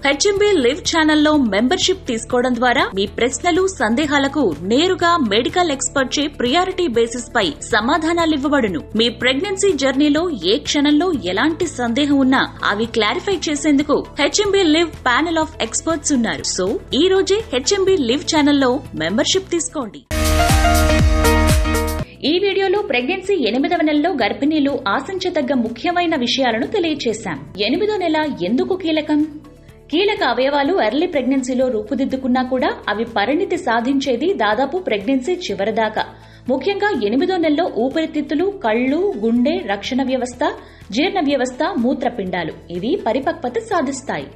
HMB live ఛానల్లో membership తీసుకోవడం ద్వారా మీ ప్రశ్నలు సందేహాలకు నేరుగా మెడికల్ ఎక్స్పర్ట్ చే ప్రియారిటీ బేసిస్ పై సమాధానాలివ్వబడును మీ ప్రెగ్నెన్సీ జర్నీలో ఏ క్షణంలో ఎలాంటి సందేహం ఉన్నా అవి క్లారిఫై చేసేందుకు HMB live panel of experts ఉన్నారు సో ఈ రోజే హెచ్ఎంబీ లివ్ ఛానల్లో మెంబర్షిప్ తీసుకోండి ఈ వీడియోలో ప్రెగ్నెన్సీ ఎనిమిదవ నెలలో గర్భిణీలు ఆశించదగ్గ ముఖ్యమైన విషయాలను తెలియచేశాం ఎనిమిదో నెల ఎందుకు కీలకం కీలక అవయవాలు ఎర్లీ ప్రెగ్నెన్సీలో రూపుదిద్దుకున్నా కూడా అవి పరిణితి సాధించేది దాదాపు ప్రెగ్నెన్సీ చివరిదాకా ముఖ్యంగా ఎనిమిదో నెలలో ఊపిరితిత్తులు కళ్ళు గుండె రక్షణ వ్యవస్థ జీర్ణ వ్యవస్థ మూత్రపిండాలు ఇవి పరిపక్వత సాధిస్తాయి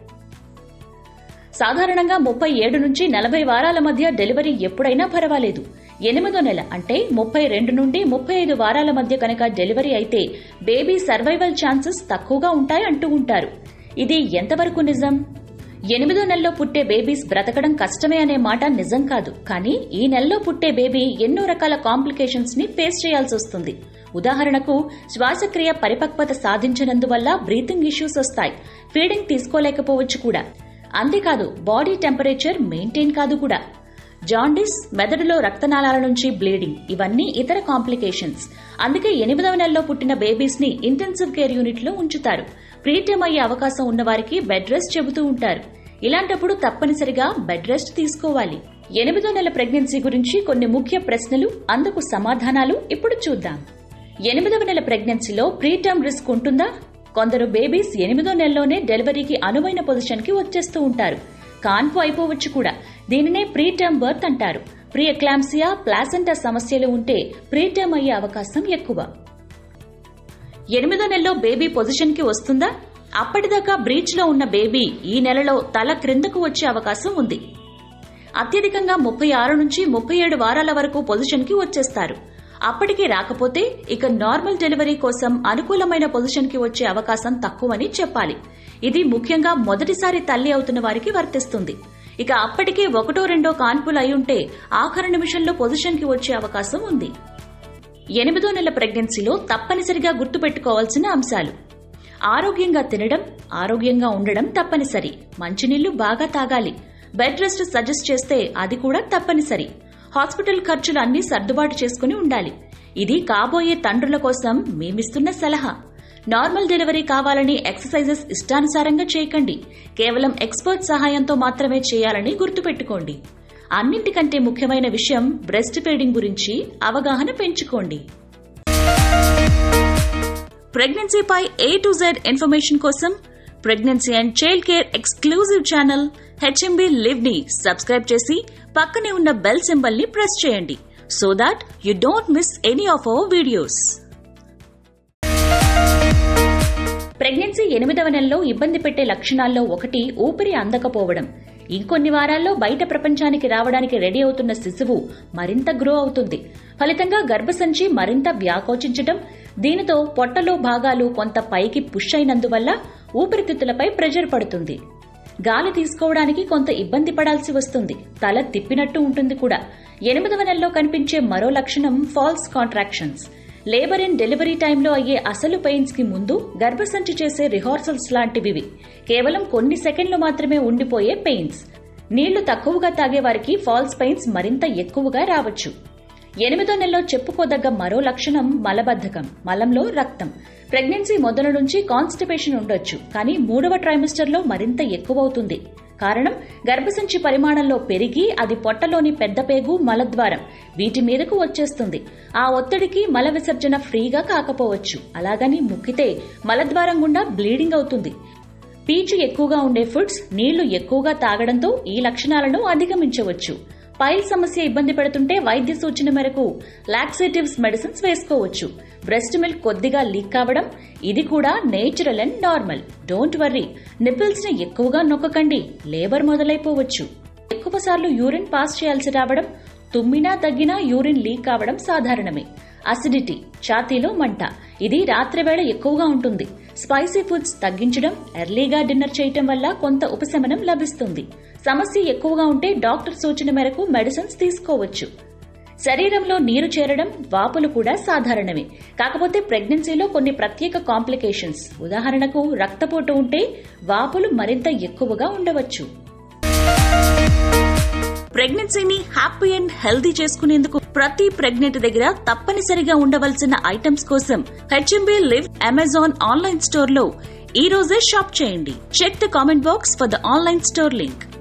సాధారణంగా ముప్పై ఏడు నుంచి నలభై వారాల మధ్య డెలివరీ ఎప్పుడైనా పర్వాలేదు ఎనిమిదో నెల అంటే ముప్పై రెండు నుండి ముప్పై ఐదు వారాల మధ్య కనుక డెలివరీ అయితే బేబీ సర్వైవల్ ఛాన్సెస్ తక్కువగా ఉంటాయి అంటూ ఉంటారు ఇది ఎంతవరకు నిజం ఎనిమిదో నెలలో పుట్టే బేబీస్ బ్రతకడం కష్టమే అనే మాట నిజం కాదు కానీ ఈ నెలలో పుట్టే బేబీ ఎన్నో రకాల కాంప్లికేషన్స్ ని ఫేస్ చేయాల్సి వస్తుంది ఉదాహరణకు శ్వాసక్రియ పరిపక్వత సాధించినందువల్ల బ్రీతింగ్ ఇష్యూస్ వస్తాయి ఫీడింగ్ తీసుకోలేకపోవచ్చు కూడా అంతేకాదు బాడీ టెంపరేచర్ మెయింటైన్ కాదు కూడా జాండిస్ మెదడులో రక్తనాళాల నుంచి బ్లీడింగ్ ఇవన్నీ ఇతర కాంప్లికేషన్స్ అందుకే ఎనిమిదవ నెలలో పుట్టిన బేబీస్ ని ఇంటెన్సివ్ కేర్ యూనిట్ లో ఉంచుతారు ప్రీటమ్ అయ్యే అవకాశం ఉన్నవారికి బెడ్ రెస్ట్ చెబుతూ ఉంటారు ఇలాంటప్పుడు తప్పనిసరిగా బెడ్ రెస్ట్ తీసుకోవాలి ఎనిమిదో నెల ప్రెగ్నెన్సీ గురించి కొన్ని ముఖ్య ప్రశ్నలు అందుకు సమాధానాలు ఇప్పుడు చూద్దాం ఎనిమిదవ నెల ప్రెగ్నెన్సీలో ప్రీటర్మ్ రిస్క్ ఉంటుందా కొందరు బేబీస్ ఎనిమిదో నెలలోనే డెలివరీకి అనువైన పొజిషన్ కి వచ్చేస్తూ ఉంటారు కాన్పు అయిపోవచ్చు కూడా దీనినే ప్రీటర్మ్ బర్త్ అంటారు ప్రీ ఎక్లాంసియా ప్లాసెంటా సమస్యలు ఉంటే ప్రీటర్మ్ అయ్యే అవకాశం ఎక్కువ ఎనిమిదో నెలలో బేబీ పొజిషన్ కి వస్తుందా అప్పటిదాకా బ్రీచ్ లో ఉన్న బేబీ ఈ నెలలో తల క్రిందకు వచ్చే అవకాశం ఉంది అత్యధికంగా ముప్పై ఆరు నుంచి ముప్పై ఏడు వారాల వరకు పొజిషన్ కి వచ్చేస్తారు అప్పటికి రాకపోతే ఇక నార్మల్ డెలివరీ కోసం అనుకూలమైన పొజిషన్ కి వచ్చే అవకాశం తక్కువని చెప్పాలి ఇది ముఖ్యంగా మొదటిసారి తల్లి అవుతున్న వారికి వర్తిస్తుంది ఇక అప్పటికే ఒకటో రెండో కాన్పులు అయి ఆఖరి నిమిషంలో పొజిషన్ కి వచ్చే అవకాశం ఉంది ఎనిమిదో నెల ప్రెగ్నెన్సీలో తప్పనిసరిగా గుర్తుపెట్టుకోవాల్సిన అంశాలు ఆరోగ్యంగా తినడం ఆరోగ్యంగా ఉండడం తప్పనిసరి మంచినీళ్లు బాగా తాగాలి బెడ్ రెస్ట్ సజెస్ట్ చేస్తే అది కూడా తప్పనిసరి హాస్పిటల్ ఖర్చులు అన్ని సర్దుబాటు చేసుకుని ఉండాలి ఇది కాబోయే తండ్రుల కోసం మేమిస్తున్న సలహా నార్మల్ డెలివరీ కావాలని ఎక్సర్సైజెస్ ఇష్టానుసారంగా చేయకండి కేవలం ఎక్స్పర్ట్ సహాయంతో మాత్రమే చేయాలని గుర్తుపెట్టుకోండి అన్నింటికంటే ముఖ్యమైన విషయం బ్రెస్ట్ ఫీడింగ్ గురించి అవగాహన పెంచుకోండి ప్రెగ్నెన్సీపై ఏ టు జెడ్ ఇన్ఫర్మేషన్ కోసం pregnancy and child care exclusive channel HMB live ని సబ్స్క్రైబ్ చేసి పక్కనే ఉన్న బెల్ సింబల్ ని ప్రెస్ చేయండి so that you don't miss any of our videos pregnancy ఎనిమిదవ నెలలో ఇబ్బంది పెట్టే లక్షణాల్లో ఒకటి ఊపిరి అందకపోవడం ఇంకొన్ని వారాల్లో బయట ప్రపంచానికి రావడానికి రెడీ అవుతున్న శిశువు మరింత గ్రో అవుతుంది ఫలితంగా గర్భసంచి మరింత వ్యాకోచించటం దీనితో పొట్టలో భాగాలు కొంత పైకి పుష్ అయినందువల్ల ఊపిరితిత్తులపై ప్రెషర్ పడుతుంది గాలి తీసుకోవడానికి కొంత ఇబ్బంది పడాల్సి వస్తుంది తల తిప్పినట్టు ఉంటుంది కూడా ఎనిమిదవ నెలలో కనిపించే మరో లక్షణం false contractions labour and delivery టైంలో అయ్యే అసలు పెయిన్స్ కి ముందు గర్భసంచి చేసే రిహార్సల్స్ లాంటివి కేవలం కొన్ని సెకండ్లు మాత్రమే ఉండిపోయే పెయిన్స్ నీళ్లు తక్కువగా తాగే వారికి ఫాల్స్ పెయిన్స్ మరింత ఎక్కువగా రావచ్చు ఎనిమిదో నెలలో చెప్పుకోదగ్గ మరో లక్షణం మలబద్ధకం మలంలో రక్తం ప్రెగ్నెన్సీ మొదలు నుంచి కాన్స్టిపేషన్ ఉండొచ్చు కానీ మూడవ ట్రైమిస్టర్లో మరింత ఎక్కువవుతుంది కారణం గర్భసంచి పరిమాణంలో పెరిగి అది పొట్టలోని పెద్ద పేగు మలద్వారం వీటి మీదకు వచ్చేస్తుంది ఆ ఒత్తిడికి మల విసర్జన ఫ్రీగా కాకపోవచ్చు అలాగని ముక్కితే మలద్వారం గుండా బ్లీడింగ్ అవుతుంది పీచు ఎక్కువగా ఉండే ఫుడ్స్ నీళ్లు ఎక్కువగా తాగడంతో ఈ లక్షణాలను అధిగమించవచ్చు పైల్ సమస్య ఇబ్బంది పెడుతుంటే వైద్య సూచన మేరకు లాక్సేటివ్స్ మెడిసిన్స్ వేసుకోవచ్చు బ్రెస్ట్ మిల్క్ కొద్దిగా లీక్ కావడం ఇది కూడా natural and normal don't worry nipples ని ఎక్కువగా నొక్కకండి లేబర్ మొదలైపోవచ్చు ఎక్కువ సార్లు యూరిన్ పాస్ చేయాల్సి రావడం తుమ్మినా తగ్గినా యూరిన్ లీక్ కావడం సాధారణమే అసిడిటీ ఛాతీలో మంట ఇది రాత్రివేళ ఎక్కువగా ఉంటుంది స్పైసీ ఫుడ్స్ తగ్గించడం ఎర్లీగా డిన్నర్ చేయటం వల్ల కొంత ఉపశమనం లభిస్తుంది సమస్య ఎక్కువగా ఉంటే డాక్టర్ సూచన మేరకు మెడిసిన్స్ తీసుకోవచ్చు శరీరంలో నీరు చేరడం వాపులు కూడా సాధారణమే కాకపోతే ప్రెగ్నెన్సీలో కొన్ని ప్రత్యేక కాంప్లికేషన్స్ ఉదాహరణకు రక్తపోటు ఉంటే వాపులు మరింత ఎక్కువగా ఉండవచ్చు ప్రెగ్నెన్సీని హ్యాపీ అండ్ హెల్దీ చేసుకునేందుకు ప్రతి ప్రెగ్నెంట్ దగ్గర తప్పనిసరిగా ఉండవలసిన ఐటమ్స్ కోసం HMB live Amazon online store లో ఈ రోజే షాప్ చేయండి check the comment box for the online store link